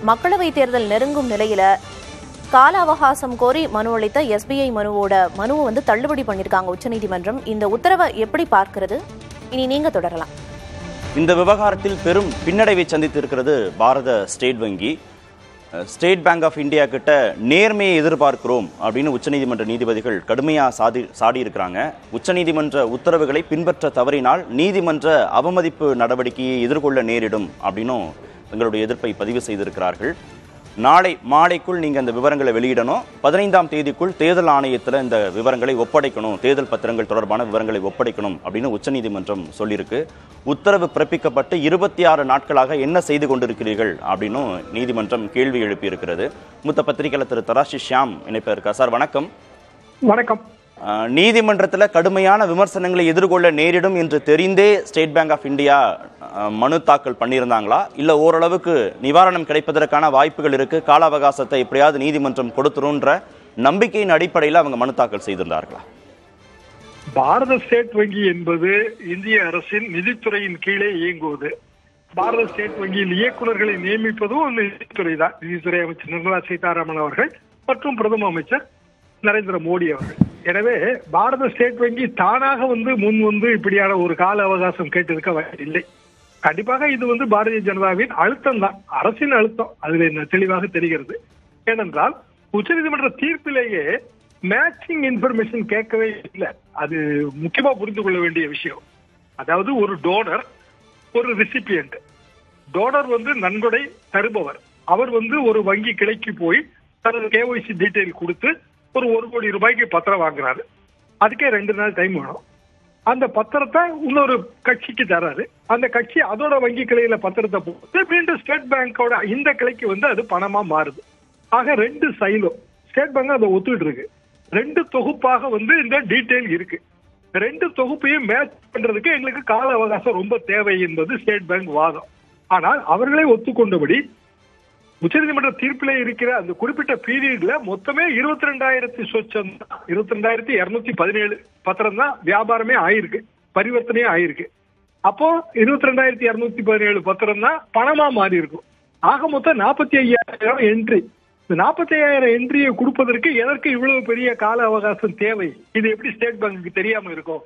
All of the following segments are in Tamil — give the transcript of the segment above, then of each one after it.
மக்களவைத் தேர்தல் நெருங்கும் நிலையில கால அவகாசம் கோரி மனு அளித்த எஸ்பிஐ மனுவோட மனுவை வந்து தள்ளுபடி பண்ணிருக்காங்க உச்சநீதிமன்றம் இந்த உத்தரவை எப்படி பார்க்கிறது இனி நீங்க தொடரலாம் இந்த விவகாரத்தில் பெரும் பின்னடைவை சந்தித்திருக்கிறது பாரத ஸ்டேட் வங்கி அஹ், ஸ்டேட் பேங்க் ஆஃப் இந்தியா கிட்ட நேர்மையை எதிர்பார்க்கிறோம் அப்படின்னு உச்சநீதிமன்ற நீதிபதிகள் கடுமையாக சாதி சாடி இருக்கிறாங்க உச்சநீதிமன்ற உத்தரவுகளை பின்பற்ற தவறினால் நீதிமன்ற அவமதிப்பு நடவடிக்கையை எதிர்கொள்ள நேரிடும் அப்படின்னும் தங்களுடைய எதிர்ப்பை பதிவு செய்திருக்கிறார்கள் நாளை மாலைக்குள் நீங்க அந்த விவரங்களை வெளியிடணும் பதினைந்தாம் தேதிக்குள் தேர்தல் ஆணையத்தில் இந்த விவரங்களை ஒப்படைக்கணும் தேர்தல் பத்திரங்கள் தொடர்பான விவரங்களை ஒப்படைக்கணும் அப்படின்னு உச்சநீதிமன்றம் சொல்லியிருக்கு உத்தரவு பிறப்பிக்கப்பட்டு இருபத்தி ஆறு நாட்களாக என்ன செய்து கொண்டிருக்கிறீர்கள் அப்படின்னும் நீதிமன்றம் கேள்வி எழுப்பியிருக்கிறது மூத்த பத்திரிகையாளர் திரு தராஷி ஷியாம் இணைப்பில் இருக்கார் சார் வணக்கம் வணக்கம் அஹ், நீதிமன்றத்துல கடுமையான விமர்சனங்களை எதிர்கொள்ள நேரிடும் என்று தெரிந்தே ஸ்டேட் பேங்க் ஆஃப் இந்தியா அஹ், மனு தாக்கல் பண்ணியிருந்தாங்களா இல்ல ஓரளவுக்கு நிவாரணம் கிடைப்பதற்கான வாய்ப்புகள் இருக்கு கால அவகாசத்தை எப்படியாவது நீதிமன்றம் கொடுத்துருன்ற நம்பிக்கையின் அடிப்படையில் அவங்க மனு தாக்கல் செய்திருந்தார்களா பாரத ஸ்டேட் வங்கி என்பது இந்திய அரசின் நிதித்துறையின் கீழே இயங்குவது பாரத ஸ்டேட் வங்கியில் இயக்குநர்களை நியமிப்பதும் நிதித்துறை தான் நிதித்துறை அமைச்சர் நிர்மலா சீதாராமன் அவர்கள் மற்றும் பிரதம அமைச்சர் நரேந்திர மோடி அவர்கள் எனவே பாரத ஸ்டேட் வங்கி தானாக வந்து முன் வந்து இப்படியான ஒரு கால அவகாசம் கேட்டிருக்க வாய்ப்பில்லை கண்டிப்பாக இது வந்து பாரதிய ஜனதாவின் அழுத்தம் தான் அரசின் அழுத்தம் அதுல என்ன தெளிவாக தெரிகிறது ஏனென்றால் உச்சநீதிமன்ற தீர்ப்பிலேயே மேட்சிங் இன்ஃபர்மேஷன் கேட்கவே இல்லை அது முக்கியமா புரிந்து கொள்ள வேண்டிய விஷயம் அதாவது ஒரு டோனர் ஒரு ரிசிபியன்ட் டோனர் வந்து நன்கொடை தருபவர் அவர் வந்து ஒரு வங்கி கிளைக்கு போய் தனது கேஒய்சி டீடைல் கொடுத்து ஒரு ஒரு கோடி ரூபாய்க்கு பத்திரம் வாங்குறாரு அதுக்கே ரெண்டு நாள் டைம் வேணும் அந்த பத்திரத்தை இன்னொரு கட்சிக்கு தராரு அந்த கட்சி அதோட வங்கி கிளையில பத்திரத்தை போட்டு மீண்டும் ஸ்டேட் பேங்கோட இந்த கிளைக்கு வந்து அது பணமா மாறுது ஆக ரெண்டு சைலும் ஸ்டேட் பேங்க் அதை ஒத்துக்கிட்டு இருக்கு ரெண்டு தொகுப்பாக வந்து இந்த டீடைல் இருக்கு ரெண்டு தொகுப்பையும் மேட்ச் பண்றதுக்கு எங்களுக்கு கால அவகாசம் ரொம்ப தேவை என்பது ஸ்டேட் பேங்க் வாதம் ஆனால் அவர்களே ஒத்துக்கொண்டபடி உச்சநீதிமன்ற தீர்ப்பிலே இருக்கிற அந்த குறிப்பிட்ட பீரியட்ல மொத்தமே இருபத்தி ரெண்டாயிரத்தி சொச்சம் இருபத்தி ரெண்டாயிரத்தி இருநூத்தி பதினேழு பத்திரம் தான் வியாபாரமே ஆயிருக்கு பரிவர்த்தனையே ஆயிருக்கு அப்போ இருபத்தி ரெண்டாயிரத்தி இருநூத்தி பதினேழு பத்திரம் தான் பணமா மாறி இருக்கும் ஆக மொத்தம் நாற்பத்தி ஐயாயிரம் என்ட்ரி இந்த நாற்பத்தி ஐயாயிரம் என்ட்ரியை கொடுப்பதற்கு எதற்கு இவ்வளவு பெரிய கால அவகாசம் தேவை இது எப்படி ஸ்டேட் பேங்குக்கு தெரியாம இருக்கும்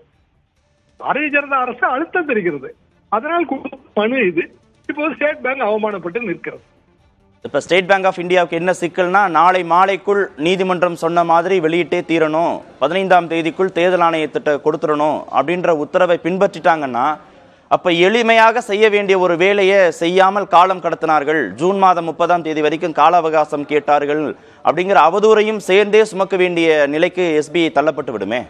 பாரதிய ஜனதா அரசு அழுத்தம் தெரிகிறது அதனால் கொடுத்த மனு இது இப்போது ஸ்டேட் பேங்க் அவமானப்பட்டு நிற்கிறது இப்ப ஸ்டேட் பேங்க் ஆஃப் இந்தியாவுக்கு என்ன சிக்கல்னா நாளை மாலைக்குள் நீதிமன்றம் சொன்ன மாதிரி வெளியிட்டே தீரணும் பதினைந்தாம் தேதிக்குள் தேர்தல் ஆணையத்திட்ட கொடுத்துடணும் அப்படின்ற உத்தரவை பின்பற்றிட்டாங்கன்னா அப்ப எளிமையாக செய்ய வேண்டிய ஒரு வேலையை செய்யாமல் காலம் கடத்தினார்கள் ஜூன் மாதம் முப்பதாம் தேதி வரைக்கும் கால அவகாசம் கேட்டார்கள் அப்படிங்கிற அவதூறையும் சேர்ந்தே சுமக்க வேண்டிய நிலைக்கு எஸ்பிஐ தள்ளப்பட்டு விடுமே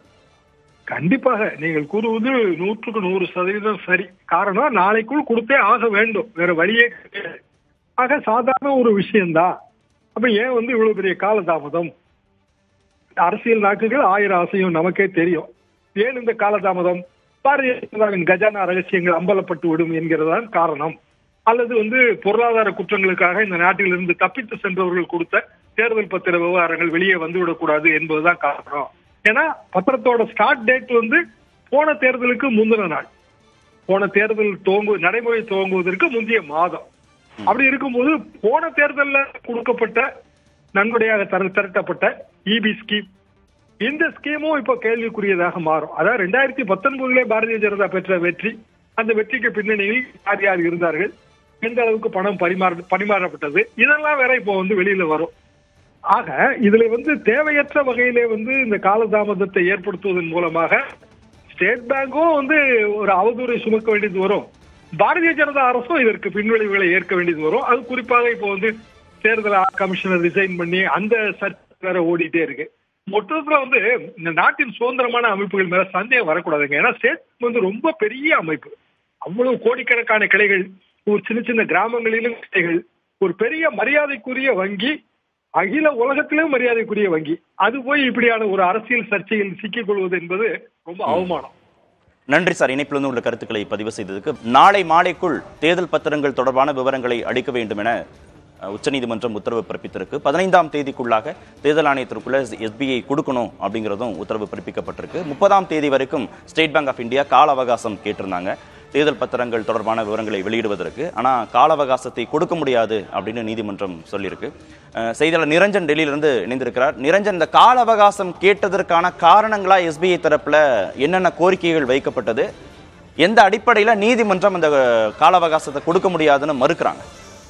கண்டிப்பாக நீங்கள் கூறுவது நூற்றுக்கு நூறு சதவீதம் சரி காரணம் நாளைக்குள் கொடுத்தே ஆக வேண்டும் வேற வழியே கிடையாது ஆக சாதாரண ஒரு விஷயம்தான் அப்ப ஏன் வந்து இவ்வளவு பெரிய காலதாமதம் அரசியல் நாக்குகள் ஆயிரம் ஆசையும் நமக்கே தெரியும் ஏன் இந்த காலதாமதம் பாரதிய ஜனதாவின் கஜானா ரகசியங்கள் அம்பலப்பட்டு விடும் என்கிறதான் காரணம் அல்லது வந்து பொருளாதார குற்றங்களுக்காக இந்த நாட்டிலிருந்து தப்பித்து சென்றவர்கள் கொடுத்த தேர்தல் பத்திர விவகாரங்கள் வெளியே வந்துவிடக்கூடாது என்பதுதான் காரணம் ஏன்னா பத்திரத்தோட ஸ்டார்ட் டேட் வந்து போன தேர்தலுக்கு முந்தின நாள் போன தேர்தல் துவங்கு நடைமுறை துவங்குவதற்கு முந்தைய மாதம் அப்படி இருக்கும்போது போன தேர்தல்ல கொடுக்கப்பட்ட நன்கொடையாக தர திரட்டப்பட்ட இபி ஸ்கீம் இந்த ஸ்கீமும் இப்போ கேள்விக்குரியதாக மாறும் அதாவது ரெண்டாயிரத்தி பத்தொன்பதுல பாரதிய ஜனதா பெற்ற வெற்றி அந்த வெற்றிக்கு பின்னணியில் யார் யார் இருந்தார்கள் எந்த அளவுக்கு பணம் பரிமாற பரிமாறப்பட்டது இதெல்லாம் வேற இப்போ வந்து வெளியில வரும் ஆக இதுல வந்து தேவையற்ற வகையிலே வந்து இந்த காலதாமதத்தை ஏற்படுத்துவதன் மூலமாக ஸ்டேட் பேங்கும் வந்து ஒரு அவதூறை சுமக்க வேண்டியது வரும் பாரதிய ஜனதா அரசும் இதற்கு பின்விளைவுகளை ஏற்க வேண்டியது வரும் அது குறிப்பாக இப்போ வந்து தேர்தல் கமிஷனர் ரிசைன் பண்ணி அந்த சர்ச்சை வேற ஓடிட்டே இருக்கு மொத்தத்துல வந்து இந்த நாட்டின் சுதந்திரமான அமைப்புகள் மேல சந்தேகம் வரக்கூடாதுங்க ஏன்னா ஸ்டேட் வந்து ரொம்ப பெரிய அமைப்பு அவ்வளவு கோடிக்கணக்கான கிளைகள் ஒரு சின்ன சின்ன கிராமங்களிலும் கிளைகள் ஒரு பெரிய மரியாதைக்குரிய வங்கி அகில உலகத்திலும் மரியாதைக்குரிய வங்கி அது போய் இப்படியான ஒரு அரசியல் சர்ச்சையில் சிக்கிக் கொள்வது என்பது ரொம்ப அவமானம் நன்றி சார் இணைப்பிலிருந்து உள்ள கருத்துக்களை பதிவு செய்ததுக்கு நாளை மாலைக்குள் தேர்தல் பத்திரங்கள் தொடர்பான விவரங்களை அளிக்க வேண்டும் என அஹ், உச்சநீதிமன்றம் உத்தரவு பிறப்பித்திருக்கு பதினைந்தாம் தேதிக்குள்ளாக தேர்தல் ஆணையத்திற்குள்ள எஸ்பிஐ கொடுக்கணும் அப்படிங்கிறதும் உத்தரவு பிறப்பிக்கப்பட்டிருக்கு முப்பதாம் தேதி வரைக்கும் ஸ்டேட் பேங்க் ஆஃப் இந்தியா கால அவகாசம் கேட்டிருந்தாங்க தேர்தல் பத்திரங்கள் தொடர்பான விவரங்களை வெளியிடுவதற்கு ஆனா கால அவகாசத்தை கொடுக்க முடியாது அப்படின்னு நீதிமன்றம் சொல்லியிருக்கு அஹ், செய்தியாளர் நிரஞ்சன் டெல்லியிலிருந்து இணைந்திருக்கிறார் நிரஞ்சன் இந்த கால அவகாசம் கேட்டதற்கான காரணங்களா எஸ்பிஐ தரப்புல என்னென்ன கோரிக்கைகள் வைக்கப்பட்டது எந்த அடிப்படையில நீதிமன்றம் அந்த அஹ், கால அவகாசத்தை கொடுக்க முடியாதுன்னு மறுக்கிறாங்க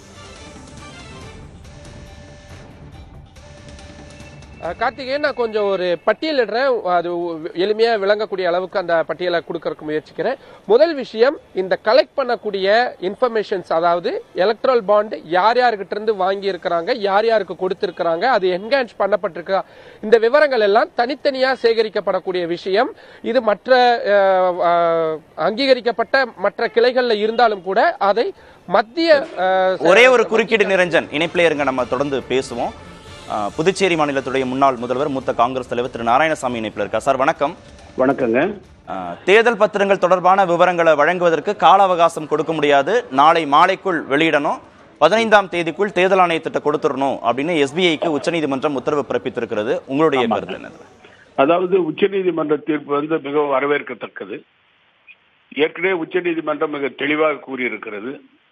அஹ் கார்த்திகேயன் நான் கொஞ்சம் ஒரு பட்டியலிடுறேன் அது எளிமையா விளங்கக்கூடிய அளவுக்கு அந்த பட்டியலை கொடுக்கறதுக்கு முயற்சிக்கிறேன் முதல் விஷயம் இந்த கலெக்ட் பண்ணக்கூடிய இன்ஃபர்மேஷன்ஸ் அதாவது எலக்ட்ரல் பாண்ட் யார் யார்கிட்ட இருந்து வாங்கி இருக்கிறாங்க யார் யாருக்கு கொடுத்திருக்கிறாங்க அது என்ஹான்ஸ் பண்ணப்பட்டிருக்கா இந்த விவரங்கள் எல்லாம் தனித்தனியா சேகரிக்கப்படக்கூடிய விஷயம் இது மற்ற அஹ், அஹ், அங்கீகரிக்கப்பட்ட மற்ற கிளைகள்ல இருந்தாலும் கூட அதை மத்திய அஹ், ஒரே ஒரு குறுக்கீடு நிரஞ்சன் இணைப்பிலே இருங்க நம்ம தொடர்ந்து பேசுவோம் அஹ், புதுச்சேரி மாநிலத்துடைய முன்னாள் முதல்வர் மூத்த காங்கிரஸ் தலைவர் திரு நாராயணசாமி இணைப்பில் இருக்கார் சார் வணக்கம் வணக்கங்க அஹ், தேர்தல் பத்திரங்கள் தொடர்பான விவரங்களை வழங்குவதற்கு கால அவகாசம் கொடுக்க முடியாது நாளை மாலைக்குள் வெளியிடணும் பதினைந்தாம் தேதிக்குள் தேர்தல் ஆணையத்திட்ட கொடுத்துடணும் அப்படின்னு எஸ்பிஐக்கு உச்சநீதிமன்றம் உத்தரவு பிறப்பித்திருக்கிறது உங்களுடைய கருத்து என்னது அதாவது உச்சநீதிமன்ற தீர்ப்பு வந்து மிகவும் வரவேற்கத்தக்கது ஏற்கனவே உச்சநீதிமன்றம் மிக தெளிவாக கூறியிருக்கிறது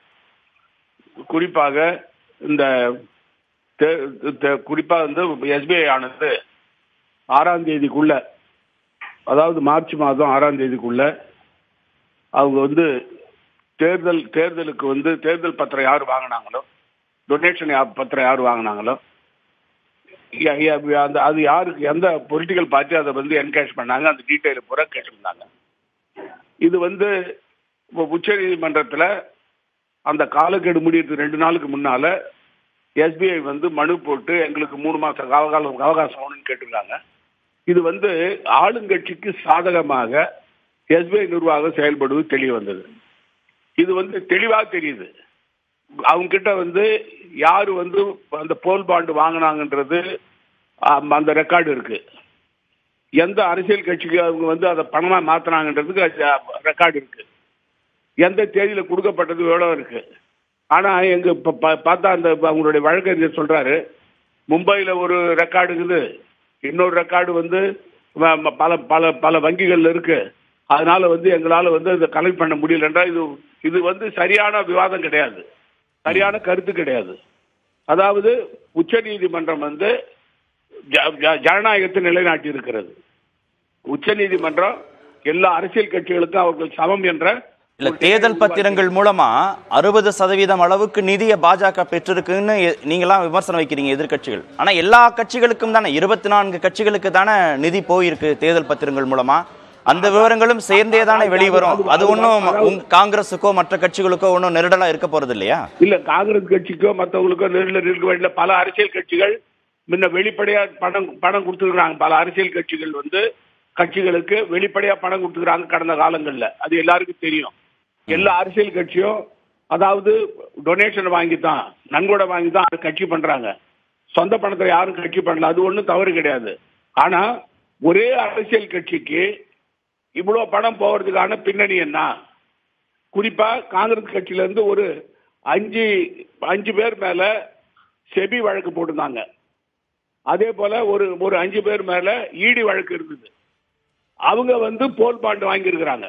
குறிப்பாக இந்த தே- தே- குறிப்பா வந்து எஸ்பிஐ ஆனது ஆறாம் தேதிக்குள்ள அதாவது மார்ச் மாதம் ஆறாம் தேதிக்குள்ள அவங்க வந்து தேர்தல் தேர்தலுக்கு வந்து தேர்தல் பத்திரம் யார் வாங்கினாங்களோ டொனேஷன் பத்திரம் யார் வாங்கினாங்களோ யா- யா- அந்த அது யாருக்கு எந்த பொலிட்டிக்கல் பார்ட்டி அதை வந்து என்கேஷ் பண்ணாங்க அந்த டீட்டெயில் பூரா கேட்டிருந்தாங்க இது வந்து உச்ச நீதிமன்றத்தில் அந்த காலக்கெடு முடியறதுக்கு ரெண்டு நாளுக்கு முன்னால எஸ்பிஐ வந்து மனு போட்டு எங்களுக்கு மூணு மாசம் அவகாசம் அவகாசம் வேணும்னு கேட்டிருக்காங்க இது வந்து ஆளுங்கட்சிக்கு சாதகமாக எஸ்பிஐ நிர்வாகம் செயல்படுவது தெரிய வந்தது இது வந்து தெளிவா தெரியுது அவங்க கிட்ட வந்து யாரு வந்து அந்த போல் பாண்டு வாங்கினாங்கன்றது ஆம், அந்த ரெக்கார்டு இருக்கு எந்த அரசியல் கட்சிக்கு அவங்க வந்து அதை பணமா மாத்தினாங்கன்றதுக்கு ரெக்கார்டு இருக்கு எந்த தேதியில கொடுக்கப்பட்டது எவ்வளவு இருக்கு ஆனா எங்க இப்ப பா- பார்த்தா அந்த அவங்களுடைய வழக்கறிஞர் சொல்றாரு மும்பையில ஒரு ரெக்கார்டு இருக்குது இன்னொரு ரெக்கார்டு வந்து ம- ம- பல பல பல வங்கிகள்ல இருக்கு அதனால வந்து எங்களால வந்து இதை கலெக்ட் பண்ண முடியலன்றா இது இது வந்து சரியான விவாதம் கிடையாது சரியான கருத்து கிடையாது அதாவது உச்ச நீதிமன்றம் வந்து ஜ- ஜ- ஜனநாயகத்தை நிலைநாட்டி இருக்கிறது உச்ச நீதிமன்றம் எல்லா அரசியல் கட்சிகளுக்கும் அவர்கள் சமம் என்ற இல்ல தேர்தல் பத்திரங்கள் மூலமா அறுபது சதவீதம் அளவுக்கு நிதியை பாஜக பெற்றிருக்குன்னு எ- நீங்களாம் விமர்சனம் வைக்கிறீங்க எதிர்க்கட்சிகள் ஆனா எல்லா கட்சிகளுக்கும் தானே இருபத்தி நான்கு கட்சிகளுக்கு தானே நிதி போயிருக்கு தேர்தல் பத்திரங்கள் மூலமா அந்த விவரங்களும் சேர்ந்தே தானே வெளிவரும் அது ஒன்றும் உங்க காங்கிரஸுக்கோ மற்ற கட்சிகளுக்கோ ஒன்றும் நெருடலா இருக்க போறது இல்லையா இல்ல காங்கிரஸ் கட்சிக்கோ மற்றவங்களுக்கோ நெருடல் இருக்க வேண்டிய பல அரசியல் கட்சிகள் முன்ன வெளிப்படையா பணம் பணம் கொடுத்துருக்காங்க பல அரசியல் கட்சிகள் வந்து கட்சிகளுக்கு வெளிப்படையா பணம் கொடுத்துருக்காங்க கடந்த காலங்கள்ல அது எல்லாருக்கும் தெரியும் எல்லா அரசியல் கட்சியும் அதாவது டொனேஷன் வாங்கி தான் நன்கொடை வாங்கி தான் அது கட்சி பண்றாங்க சொந்த பணத்தை யாரும் கட்சி பண்ணல அது ஒண்ணும் தவறு கிடையாது ஆனா ஒரே அரசியல் கட்சிக்கு இவ்வளவு பணம் போறதுக்கான பின்னணி என்ன குறிப்பா காங்கிரஸ் கட்சியில இருந்து ஒரு அஞ்சு அஞ்சு பேர் மேல செபி வழக்கு போட்டிருந்தாங்க அதே போல ஒரு ஒரு அஞ்சு பேர் மேல ஈடி வழக்கு இருந்தது அவங்க வந்து போல் பாண்டு வாங்கியிருக்கிறாங்க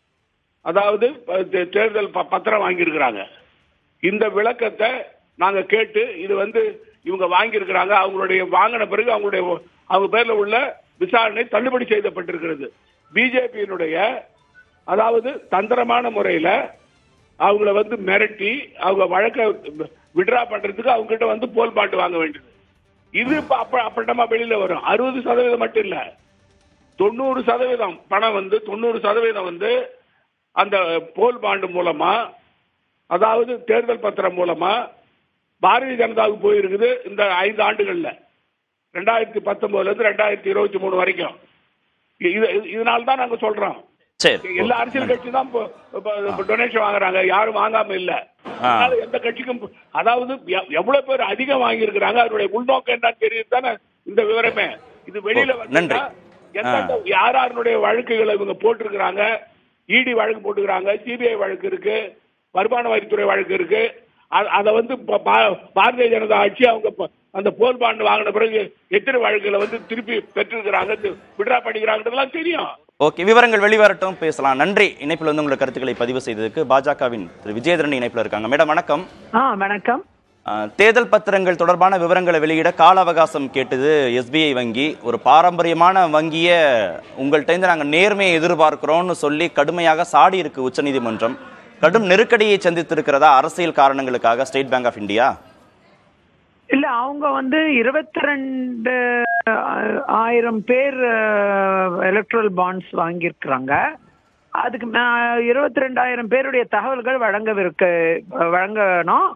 அதாவது ப- தே- தேர்தல் ப- பத்திரம் வாங்கியிருக்கிறாங்க இந்த விளக்கத்தை நாங்க கேட்டு இது வந்து இவங்க வாங்கியிருக்கிறாங்க அவங்களுடைய வாங்கின பிறகு அவங்களுடைய அவங்க பேர்ல உள்ள விசாரணை தள்ளுபடி செய்யப்பட்டிருக்கிறது பிஜேபியினுடைய அதாவது தந்திரமான முறையில அவங்கள வந்து மிரட்டி அவங்க வழக்க விட்ரா பண்றதுக்கு அவங்க கிட்ட வந்து போல் பாட்டு வாங்க வேண்டியது இது இப்ப அப்ப அப்பட்டமா வெளியில வரும் அறுபது சதவீதம் மட்டும் இல்ல தொண்ணூறு சதவீதம் பணம் வந்து தொண்ணூறு சதவீதம் வந்து அந்த போல் பாண்டு மூலமா அதாவது தேர்தல் பத்திரம் மூலமா பாரதிய ஜனதாவுக்கு போயிருக்குது இந்த ஐந்து ஆண்டுகள்ல ரெண்டாயிரத்தி பத்தொன்பதுல இருந்து ரெண்டாயிரத்தி இருபத்தி மூணு வரைக்கும் இது இதனால தான் நாங்க சொல்றோம் சரி எல்லா அரசியல் கட்சி தான் டொனேஷன் வாங்குறாங்க யாரும் வாங்காம இல்ல அதனால எந்த கட்சிக்கும் அதாவது எவ்- எவ்வளவு பேர் அதிகம் வாங்கி இருக்கிறாங்க அதனுடைய உள்நோக்கம் என்னன்னு தெரியுது தானே இந்த விவரமே இது வெளியில ஓ, நன்றி. வந்தா எந்தெந்த யார் யாருடைய வழக்குகளை இவங்க போட்டிருக்கிறாங்க இடி வழக்கு போட்டுக்கிறாங்க சிபிஐ வழக்கு இருக்கு வருமான வரித்துறை வழக்கு இருக்கு அ- அத வந்து ப- பா- பாரதிய ஜனதா ஆட்சி அவங்க ப- அந்த போல் பாண்டு வாங்கின பிறகு எத்தனை வழக்குகளை வந்து திருப்பி பெற்றிருக்கிறாங்க விட்ரா பண்ணிக்கிறாங்கன்றதெல்லாம் தெரியும் ஓகே விவரங்கள் வெளிவரட்டும் பேசலாம் நன்றி இணைப்பில் வந்து உங்களை கருத்துக்களை பதிவு செய்ததுக்கு பாஜகவின் திரு விஜயதரணி இணைப்பில் இருக்காங்க மேடம் வணக்கம் ஆ வணக்கம் அஹ், தேர்தல் பத்திரங்கள் தொடர்பான விவரங்களை வெளியிட கால அவகாசம் கேட்டது எஸ்பிஐ வங்கி ஒரு பாரம்பரியமான வங்கியை உங்கள்கிட்ட இருந்து நாங்கள் நேர்மையை எதிர்பார்க்கிறோம்னு சொல்லி கடுமையாக சாடி இருக்கு உச்சநீதிமன்றம் கடும் நெருக்கடியை சந்தித்திருக்கிறதா அரசியல் காரணங்களுக்காக ஸ்டேட் பேங்க் ஆஃப் இந்தியா இல்ல அவங்க வந்து இருபத்தி ரெண்டு ஆயிரம் பேர் எலக்ட்ரல் பாண்ட்ஸ் வாங்கியிருக்கிறாங்க அதுக்கு இருபத்தி ரெண்டாயிரம் பேருடைய தகவல்கள் வழங்கவிருக்கு வழங்கணும்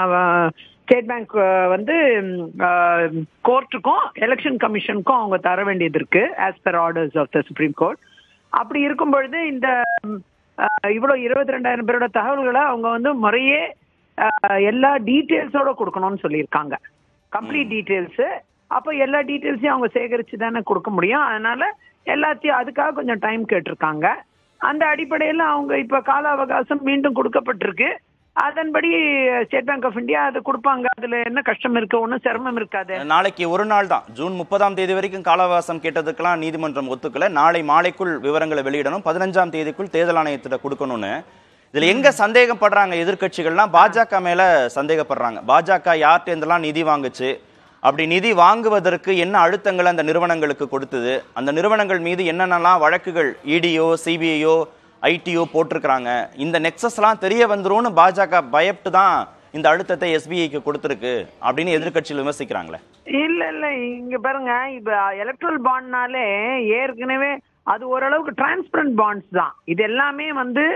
ஸ்டேட் பேங்க் வந்து கோர்ட்டுக்கும் எலெக்ஷன் கமிஷனுக்கும் அவங்க தர வேண்டியது இருக்கு as per orders of the Supreme Court அப்படி இருக்கும் பொழுது இந்த அஹ், இவ்வளவு இருபத்தி ரெண்டாயிரம் பேரோட தகவல்களை அவங்க வந்து முறையே அஹ், எல்லா டீட்டெயில்ஸோட கொடுக்கணும்னு சொல்லியிருக்காங்க கம்ப்ளீட் டீட்டெயில்ஸ் அப்போ எல்லா டீட்டெயில்ஸையும் அவங்க சேகரிச்சு தானே கொடுக்க முடியும் அதனால எல்லாத்தையும் அதுக்காக கொஞ்சம் டைம் கேட்டிருக்காங்க அந்த அடிப்படையில் அவங்க இப்ப கால அவகாசம் மீண்டும் கொடுக்கப்பட்டிருக்கு அதன்படி ஸ்டேட் பேங்க் ஆஃப் இந்தியா அது கொடுப்பாங்க அதுல என்ன கஷ்டம் இருக்கு ஒன்றும் சிரமம் இருக்காது நாளைக்கு ஒரு நாள் தான் ஜூன் முப்பதாம் தேதி வரைக்கும் கால அவகாசம் கேட்டதுக்கெல்லாம் நீதிமன்றம் ஒத்துக்கல நாளை மாலைக்குள் விவரங்களை வெளியிடணும் பதினஞ்சாம் தேதிக்குள் தேர்தல் ஆணையத்திட்ட கொடுக்கணும்னு இதுல எங்க சந்தேகப்படுறாங்க எதிர்க்கட்சிகள்லாம் பாஜக மேல சந்தேகப்படுறாங்க பாஜக யார்கிட்ட இருந்தெல்லாம் நிதி வாங்குச்சு அப்படி நிதி வாங்குவதற்கு என்ன அழுத்தங்களை அந்த நிறுவனங்களுக்கு கொடுத்தது அந்த நிறுவனங்கள் மீது என்னென்னலாம் வழக்குகள் இடியோ சிபிஐயோ ஐடிஓ போட்டிருக்கிறாங்க இந்த நெக்ஸஸ்லாம் தெரிய வந்துரும்னு பாஜக பயப்பட்டு தான் இந்த அழுத்தத்தை எஸ்பிஐக்கு கொடுத்துருக்கு அப்படின்னு எதிர்க்கட்சிகள் விமர்சிக்கிறாங்களே இல்ல இல்ல இங்க பாருங்க இப்ப எலக்ட்ரல் பாண்ட்னாலே ஏற்கனவே அது ஓரளவுக்கு டிரான்ஸ்பரண்ட் பாண்ட்ஸ் தான் இது எல்லாமே வந்து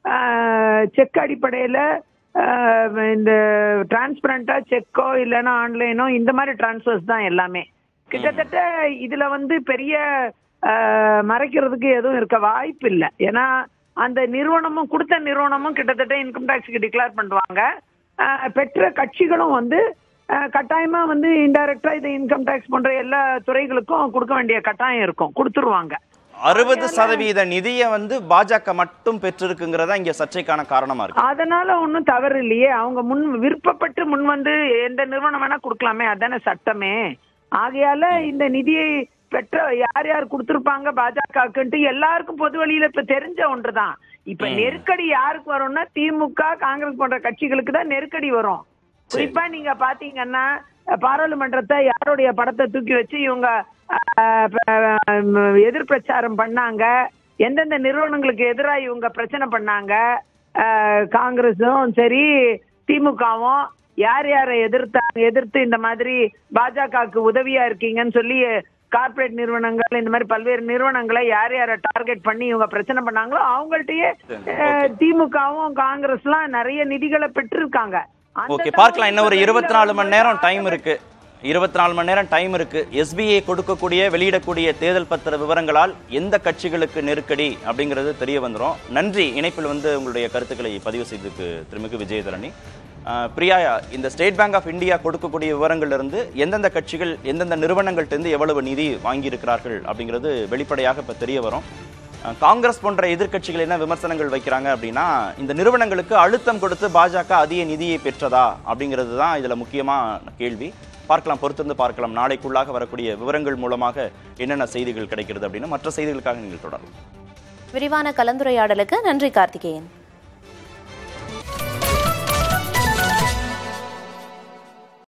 செக் அடிப்படையில ஆஹ், இந்த டிரான்ஸ்பரண்டா செக்கோ இல்லைன்னா ஆன்லைனோ இந்த மாதிரி டிரான்ஸ்ஃபர்ஸ் தான் எல்லாமே கிட்டத்தட்ட இதுல வந்து பெரிய ஆஹ், மறைக்கிறதுக்கு எதுவும் இருக்க வாய்ப்பு இல்லை ஏன்னா அந்த நிறுவனமும் கொடுத்த நிறுவனமும் கிட்டத்தட்ட இன்கம் டேக்ஸுக்கு டிக்ளேர் பண்ணுவாங்க ஆஹ், பெற்ற கட்சிகளும் வந்து ஆஹ், கட்டாயமா வந்து இன்டைரக்டா இது இன்கம் டேக்ஸ் போன்ற எல்லா துறைகளுக்கும் கொடுக்க வேண்டிய கட்டாயம் இருக்கும் கொடுத்துருவாங்க அறுபது சதவீத நிதியை வந்து பாஜக மட்டும் பெற்றிருக்குங்கிறதா இங்க சர்ச்சைக்கான காரணமா இருக்கு அதனால ஒன்றும் தவறு இல்லையே அவங்க முன் விருப்பப்பட்டு முன் வந்து எந்த நிறுவனம் வேணா கொடுக்கலாமே அதானே சட்டமே ஆகையால இந்த நிதியை பெற்ற யார் யார் கொடுத்திருப்பாங்க பாஜகவுக்குன்ட்டு எல்லாருக்கும் பொது வழியில இப்ப தெரிஞ்ச ஒன்றுதான் இப்ப நெருக்கடி யாருக்கு வரும்னா திமுக காங்கிரஸ் போன்ற கட்சிகளுக்கு தான் நெருக்கடி வரும் குறிப்பா நீங்க பாத்தீங்கன்னா பாராளுமன்றத்தை யாருடைய படத்தை தூக்கி வச்சு இவங்க அஹ், அஹ், எதிர் பிரச்சாரம் பண்ணாங்க எந்தெந்த நிறுவனங்களுக்கு எதிராக இவங்க பிரச்சனை பண்ணாங்க அஹ், காங்கிரஸும் சரி திமுகவும் யார் யாரை எதிர்த்தாங்க எதிர்த்து இந்த மாதிரி பாஜகவுக்கு உதவியா இருக்கீங்கன்னு சொல்லி கார்ப்பரேட் நிறுவனங்கள் இந்த மாதிரி பல்வேறு நிறுவனங்களை யார் யாரை டார்கெட் பண்ணி இவங்க பிரச்சனை பண்ணாங்களோ அவங்கள்ட்டயே அஹ், திமுகவும் காங்கிரஸ்லாம் நிறைய நிதிகளை பெற்றிருக்காங்க அந்த ஓகே பார்க்கலாம் இன்னும் ஒரு தகவல் இருபத்தி நாலு மணி நேரம் டைம் வெளியில இருக்கு இருபத்தி நாலு மணி நேரம் டைம் இருக்கு எஸ்பிஐ கொடுக்கக்கூடிய வெளியிடக்கூடிய தேர்தல் பத்திர விவரங்களால் எந்த கட்சிகளுக்கு நெருக்கடி அப்படிங்கிறது தெரிய வந்துரும் நன்றி இணைப்பில் வந்து உங்களுடைய கருத்துக்களை பதிவு செய்ததுக்கு திருமிகு விஜயதரணி அஹ், பிரியா இந்த ஸ்டேட் பேங்க் ஆஃப் இந்தியா கொடுக்கக்கூடிய விவரங்கள்ல இருந்து எந்தெந்த கட்சிகள் எந்தெந்த நிறுவனங்கள்ட்ட இருந்து எவ்வளவு நிதி வாங்கியிருக்கிறார்கள் அப்படிங்கிறது வெளிப்படையாக இப்ப தெரிய வரும் அஹ், காங்கிரஸ் போன்ற எதிர்க்கட்சிகள் என்ன விமர்சனங்கள் வைக்கிறாங்க அப்படின்னா இந்த நிறுவனங்களுக்கு அழுத்தம் கொடுத்து பாஜக அதிக நிதியை பெற்றதா அப்படிங்கிறது தான் இதுல முக்கியமான கேள்வி பார்க்கலாம் பொறுத்திருந்து பார்க்கலாம் நாளைக்குள்ளாக வரக்கூடிய விவரங்கள் மூலமாக என்னென்ன செய்திகள் கிடைக்கிறது அப்படின்னு மற்ற செய்திகளுக்காக நீங்கள் தொடரலாம் விரிவான கலந்துரையாடலுக்கு நன்றி கார்த்திகேயன்